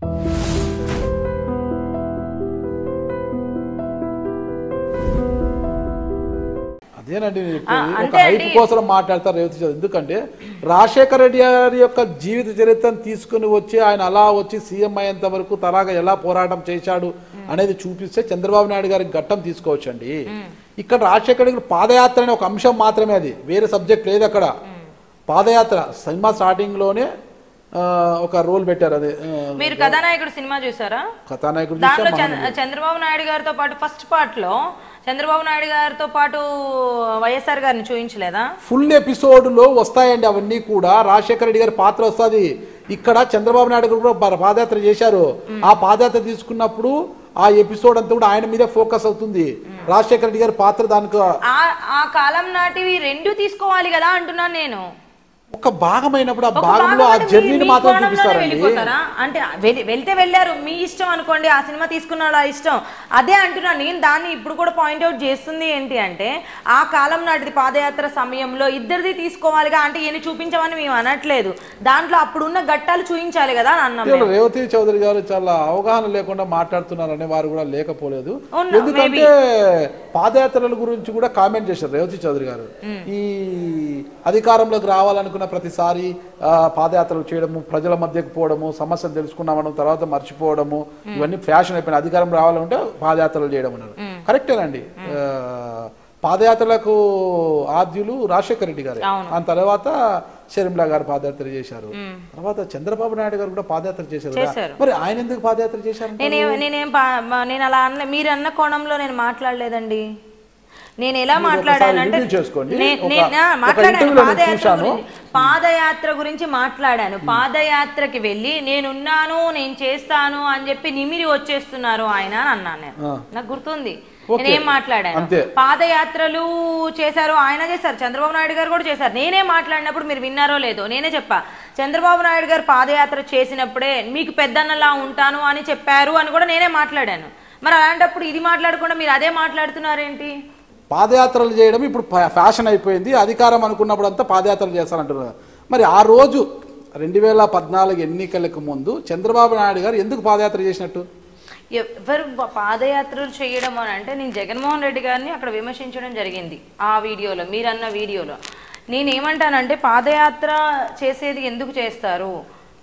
అదేనండి నేను ఆ, చెప్పేది. ఒక అంతే హైప్ అండి. కోసం మాట్లాడతారు రేవతి చౌదరి ఎందుకంటే రాజశేఖర రెడ్డి గారి యొక్క జీవిత చరిత్రను తీసుకుని వచ్చి ఆయన అలా వచ్చి సీఎం అయ్యేంత వరకు తలాగా ఎలా పోరాటం చేశాడు అనేది చూపిస్తే చంద్రబాబు నాయుడు గారికి ఘట్టం తీసుకోవచ్చండి ఇక్కడ రాజశేఖర రెడ్డి గారి పాదయాత్ర అనే ఒక అంశం మాత్రమే అది వేరే సబ్జెక్ట్ లేదు అక్కడ పాదయాత్ర సినిమా స్టార్టింగ్ లోనే ఆ, ఒక రోల్ పెట్టారు అది ఆ, మీరు కథానాయకుడు సినిమా చూసారా కథానాయకుడు దాంట్లో చూసాం, చంద్ర- చంద్రబాబు నాయుడు గారితో పాటు ఫస్ట్ పార్ట్ లో చంద్రబాబు నాయుడు గారితో పాటు వైఎస్ఆర్ గారిని చూపించలేదా ఫుల్ ఎపిసోడ్లో వస్తాయండి అవన్నీ కూడా రాజశేఖర రెడ్డి గారి పాత్ర వస్తుంది ఇక్కడ చంద్రబాబు నాయుడు గారు కూడా పా- పాదయాత్ర చేశారు ఆ పాదయాత్ర తీసుకున్నప్పుడు ఆ ఎపిసోడ్ అంతా కూడా ఆయన మీదే ఫోకస్ అవుతుంది రాజశేఖర రెడ్డి గారి పాత్ర దానికి ఆ ఆ కాలం నాటివి రెండు తీసుకోవాలి కదా అంటున్నాను నేను ఒక భాగమైనప్పుడు ఆ ఒక భాగంలో ఆ భాగం అంటే జర్నీని మీ- మీ మాత్రం కోణంలోనే చూపిస్తారండి వెళ్ళిపోతారా? అంటే వెళ్- వెళ్తే వెళ్ళారు మీ ఇష్టం అనుకోండి ఆ సినిమా తీసుకున్నాడు ఆ ఇష్టం అదే అంటున్నాను నేను దాన్ని ఇప్పుడు కూడా పాయింట్అవుట్ చేస్తుంది ఏంటి అంటే ఆ కాలం నాటిది పాదయాత్ర సమయంలో ఇద్దరిది తీసుకోవాలిగా అంటే ఈయన చూపించమని మేము అనట్లేదు దాంట్లో అప్పుడున్న ఘట్టాలు చూపించాలి కదా అని అన్నాం ఇవాళ రేవతి చౌదరి గారు చాలా అవగాహన లేకుండా మాట్లాడుతున్నారనే వారు కూడా లేకపోలేదు ఉన్నా, ఎందుకంటే పాదయాత్రల గురించి కూడా కామెంట్ చేశారు రేవతి చౌదరి గారు ఈ అధికారంలోకి రావాలనుకున్న ప్రతిసారి ఆ, పాదయాత్రలు చేయడము ప్రజల మధ్యకు పోవడము సమస్యలు తెలుసుకున్నామడం తర్వాత మర్చిపోవడము ఇవన్నీ ఫ్యాషన్ అయిపోయిన అధికారం రావాలంటే పాదయాత్రలు చేయడం అన్నారు కరెక్టేనండి ఆ, పాదయాత్రలకు ఆద్యులు రాజశేఖర రెడ్డి గారు అవును. ఆ తర్వాత షర్మిలా గారు పాదయాత్ర చేశారు తర్వాత చంద్రబాబు నాయుడు గారు కూడా పాదయాత్ర చేశారు కదా? చేశారు. మరి ఆయన ఎందుకు పాదయాత్ర చేశారు నేనేం నేనేం పా- మా- నేను అలా అన్న మీరు అన్న కోణంలో నేను మాట్లాడలేదండి నేను ఎలా మాట్లాడానంటే review చేసుకోండి. నే- ఒక- నేను ఆ, ఒక మాట్లాడాను interview లో నేను పాదయాత్ర చూశాను. గురించి పాదయాత్ర గురించి మాట్లాడాను పాదయాత్రకి వెళ్ళి నేనున్నాను నేను చేస్తాను అని చెప్పి నిమిరి వచ్చేస్తున్నారు ఆయన అని అన్నాను నేను ఆ. నాకు గుర్తుంది ఓకే. నేనేం మాట్లాడాను అంతే. పాదయాత్రలు చేశారు ఆయన చేశారు చంద్రబాబు నాయుడు గారు కూడా చేశారు నేనే మాట్లాడినప్పుడు మీరు విన్నారో లేదో నేనే చెప్పా చంద్రబాబు నాయుడు గారు పాదయాత్ర చేసినప్పుడే మీకు పెద్దన్నలా ఉంటాను అని చెప్పారు అని కూడా నేనే మాట్లాడాను మరి అలాంటప్పుడు ఇది మాట్లాడకుండా మీరు అదే మాట్లాడుతున్నారేంటి పాదయాత్రలు చేయడం ఇప్పుడు ఫా- ఫ్యాషన్ అయిపోయింది అధికారం అనుకున్నప్పుడు అంతా పాదయాత్రలు చేస్తారంటున్నారు మరి ఆ రోజు రెండు వేల పద్నాలుగు ఎన్నికలకు ముందు చంద్రబాబు నాయుడు గారు ఎందుకు పాదయాత్ర చేసినట్టు ఎవరు ప- పాదయాత్రలు చేయడం అని అంటే నేను జగన్మోహన్ రెడ్డి గారిని అక్కడ విమర్శించడం జరిగింది ఆ వీడియోలో మీరన్న వీడియోలో నేను ఏమంటానంటే పాదయాత్ర చేసేది ఎందుకు చేస్తారు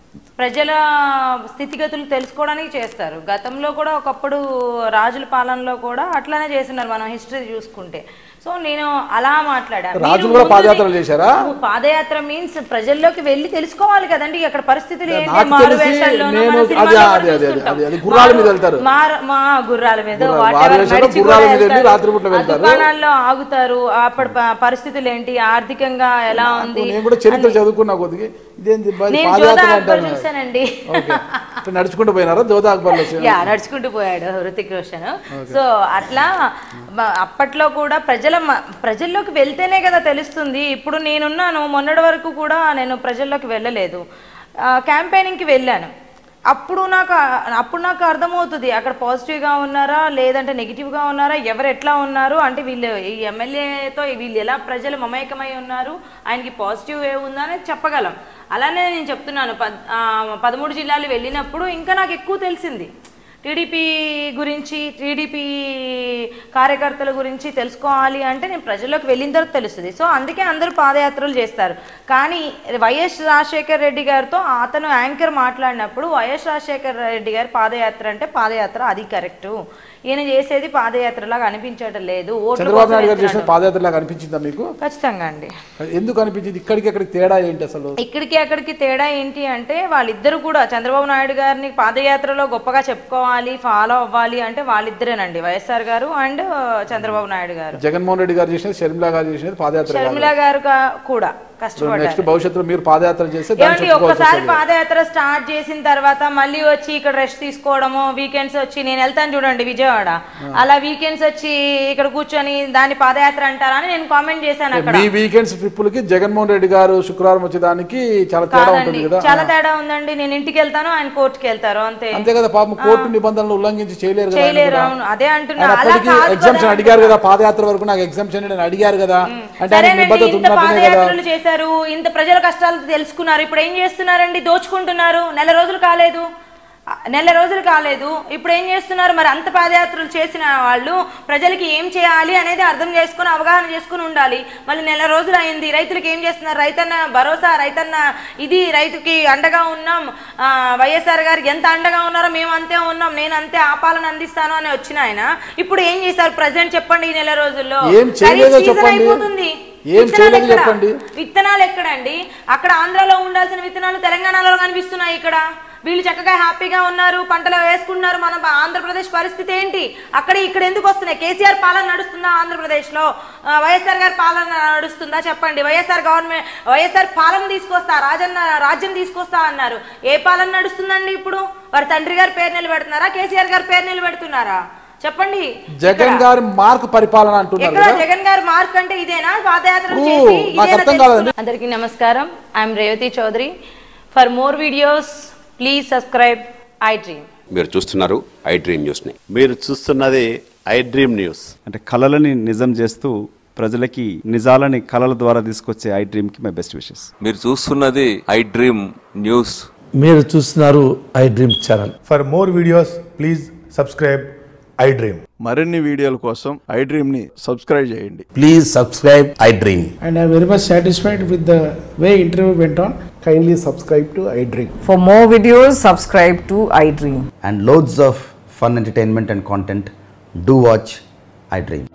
ప్రజల స్థితిగతులు తెలుసుకోవడానికి చేస్తారు గతంలో కూడా ఒకప్పుడు రాజుల పాలనలో కూడా అట్లానే చేస్తున్నారు మనం హిస్టరీ చూసుకుంటే సో నేను అలా మాట్లాడాను రాజులు మీరు కూడా ముందు పాదయాత్రలు చేశారా? పాదయాత్ర మీన్స్ ప్రజల్లోకి వెళ్ళి తెలుసుకోవాలి కదండి అక్కడ పరిస్థితులు ఏంటి నాకు మారు తెలిసి వేషాల్లోనూ నేను- మన అది- సినిమాల్లో అది- కూడా అది- అది- చూస్తుంటాం. అది- అది గుర్రాల మీద మారు- వెళ్తారు. మార- మా గుర్రాల మీద గుర్రాలు- whatever, వారి వేషంలో నడిచి గుర్రాల కూడా మీద వెళ్ళి వెళ్తారు. రాత్రిపూట్ల ఆ వెళ్తారు. దుకాణాల్లో ఆగుతారు అప్పటి ప- పరిస్థితులు ఏంటి ఆర్థికంగా ఎలా ఉంది నేను కూడా చరిత్ర చదువుకున్నా కొద్దిగా ఇదేంటి బా- నేను పాదయాత్ర జోధా అక్బర్ అంటారు చూసానండి ఓకే ఇట్లా నడుచుకుంటూ పోయినారా జోధా అక్బర్ యా నడుచుకుంటూ పోయాడు హృతిక్ రోషన్ సో అట్లా మ- అప్పట్లో కూడా ప్రజల మ- ప్రజల్లోకి వెళ్తేనే కదా తెలుస్తుంది ఇప్పుడు నేనున్నాను మొన్నటి వరకు కూడా నేను ప్రజల్లోకి వెళ్ళలేదు క్యాంపెయినింగ్కి వెళ్ళాను అప్పుడు నాకు అప్పుడు నాకు అర్థమవుతుంది అక్కడ పాజిటివ్గా ఉన్నారా లేదంటే నెగిటివ్గా ఉన్నారా ఎవరు ఎట్లా ఉన్నారు అంటే వీళ్ళు ఈ ఎమ్మెల్యేతో వీళ్ళు ఎలా ప్రజలు మమేకమై ఉన్నారు ఆయనకి పాజిటివ్ ఏ ఉందా అనేది చెప్పగలం అలానే నేను చెప్తున్నాను పద్ ఆ, పదమూడు జిల్లాలు వెళ్ళినప్పుడు ఇంకా నాకు ఎక్కువ తెలిసింది టీడీపీ గురించి టీడీపీ కార్యకర్తల గురించి తెలుసుకోవాలి అంటే నేను ప్రజల్లోకి వెళ్ళిన తర్వాత తెలుస్తుంది సో అందుకే అందరూ పాదయాత్రలు చేస్తారు కానీ వైఎస్ రాజశేఖర్ రెడ్డి గారితో అతను యాంకర్ మాట్లాడినప్పుడు వైఎస్ రాజశేఖర్ రెడ్డి గారి పాదయాత్ర అంటే పాదయాత్ర అది కరెక్టు ఈయన చేసేది పాదయాత్రలాగా అనిపించడం లేదు ఓట్ల చంద్రబాబు కోసం నాయుడు గారు చేసిన వెళ్తున్నాడు. పాదయాత్ర లాగా అనిపించిందా మీకు ఖచ్చితంగా అండి ఎందుకు అనిపించింది ఇక్కడికి అక్కడికి తేడా ఏంటి అసలు ఇక్కడికి అక్కడికి తేడా ఏంటి అంటే వాళ్ళిద్దరు కూడా చంద్రబాబు నాయుడు గారిని పాదయాత్రలో గొప్పగా చెప్పుకోవాలి ఫాలో అవ్వాలి అంటే వాళ్ళిద్దరేనండి వైఎస్ఆర్ గారు అండ్ చంద్రబాబు నాయుడు గారు జగన్మోహన్ రెడ్డి గారు చేసినది షర్మిలా గారు చేసినది పాదయాత్ర కాదు. షర్మిల గారు గా- కూడా కష్టపడ్డారు నెక్స్ట్ భవిష్యత్తులో మీరు పాదయాత్ర చేస్తే దాన్ని ఏమండి చెప్పుకోవాల్సి ఒక్కసారి వస్తుంది. పాదయాత్ర స్టార్ట్ చేసిన తర్వాత మళ్ళీ వచ్చి ఇక్కడ రెస్ట్ తీసుకోవడము వీకెండ్స్ వచ్చి నేను వెళ్తాను చూడండి విజయవాడ అలా వీకెండ్స్ వచ్చి ఇక్కడ కూర్చొని దాన్ని పాదయాత్ర అంటారా అని నేను కామెంట్ చేశాను అక్కడ మీ వీకెండ్స్ ట్రిప్పులకి జగన్మోహన్ రెడ్డి గారు శుక్రవారం వచ్చేదానికి చాలా తేడా కాదండి ఉంటుంది కదా చాలా తేడా ఉందండి నేను ఇంటికి వెళ్తాను ఆయన కోర్టుకి వెళ్తారు అంతే అంతే కదా పాపం కోర్టు నిబంధనలు ఉల్లంఘించి చేయలేరు కదా ఆయన చేయలేరు కూడా. అవును అదే అంటున్నా ఆయన అలా అప్పటికి కాదు ఎగ్జామ్షన్ కదా అడిగారు కదా పాదయాత్ర వరకు నాకు ఎగ్జామ్షన్ నేను అడిగారు కదా అంటే ఆయన సరేనండి నిబద్ధత ఇంత ఉన్నట్టునే కదా పాదయాత్రలు చేశారు ఇంత ప్రజల కష్టాలు తెలుసుకున్నారు ఇప్పుడు ఏం చేస్తున్నారండి దోచుకుంటున్నారు నెల రోజులు కాలేదు ఆ, నెల రోజులు కాలేదు ఇప్పుడు ఏం చేస్తున్నారు మరి అంత పాదయాత్రలు చేసిన వాళ్ళు ప్రజలకి ఏం చేయాలి అనేది అర్థం చేసుకుని అవగాహన చేసుకుని ఉండాలి మళ్ళీ నెల రోజులు అయింది రైతులకి ఏం చేస్తున్నారు రైతన్న భరోసా రైతన్న ఇది రైతుకి అండగా ఉన్నాం ఆ, వైఎస్ఆర్ గారికి ఎంత అండగా ఉన్నారో మేము అంతే ఉన్నాం నేను అంతే ఆ పాలన అందిస్తాను అని వచ్చిన ఆయన ఇప్పుడు ఏం చేశారు ప్రజెంట్ చెప్పండి ఈ నెల రోజుల్లో ఏం చేయలేదో ఖరీఫ్ సీజన్ చెప్పండి. అయిపోతుంది ఏం విత్తనాలు చేయలేదో ఎక్కడ? చెప్పండి. విత్తనాలు ఎక్కడండి అక్కడ ఆంధ్రాలో ఉండాల్సిన విత్తనాలు తెలంగాణలో కనిపిస్తున్నాయి ఇక్కడ వీళ్ళు చక్కగా హ్యాపీగా ఉన్నారు పంటలు వేసుకున్నారు మన బ- ఆంధ్రప్రదేశ్ పరిస్థితి ఏంటి అక్కడ ఇక్కడ ఎందుకు వస్తున్నాయి కేసీఆర్ పాలన నడుస్తుందా ఆంధ్రప్రదేశ్ లో ఆ, వైఎస్ఆర్ గారి పాలన నడుస్తుందా చెప్పండి వైఎస్ఆర్ గవర్నమెంట్ వైఎస్ఆర్ పాలన తీసుకొస్తా రాజన్న రాజ్యం తీసుకొస్తా అన్నారు ఏ పాలన నడుస్తుందండి ఇప్పుడు వారి తండ్రి గారి పేరు నిలబెడుతున్నారా కేసీఆర్ గారి పేరు నిలబెడుతున్నారా చెప్పండి జగన్ గారి మార్క్ పరిపాలన అంటున్నారు ఎక్కడ కదా జగన్ గారి మార్క్ అంటే ఇదేనా పాదయాత్ర ఓ, చేసి నాకు ఇదేనా అర్థం కాలేదండి. అందరికీ నమస్కారం I'm Revathi Chowdary for more videos please subscribe iDream మీరు చూస్తున్నారు ఐ డ్రీమ్ న్యూస్ని మీరు చూస్తున్నది ఐ డ్రీమ్ న్యూస్ అంటే కళలని నిజం చేస్తూ ప్రజలకి నిజాలని కళల ద్వారా తీసుకొచ్చే ఐ డ్రీమ్కి మై బెస్ట్ విషెస్ మీరు చూస్తున్నది ఐ డ్రీమ్ న్యూస్ మీరు చూస్తున్నారు iDream channel For more videos, please subscribe iDream. మరిన్ని వీడియోల కోసం ఐ డ్రీమ్ని సబ్స్క్రైబ్ చేయండి please subscribe iDream and I'm very much satisfied with the way interview went on. Kindly subscribe to iDream. For more videos, subscribe to iDream. And loads of fun entertainment and content do watch I dream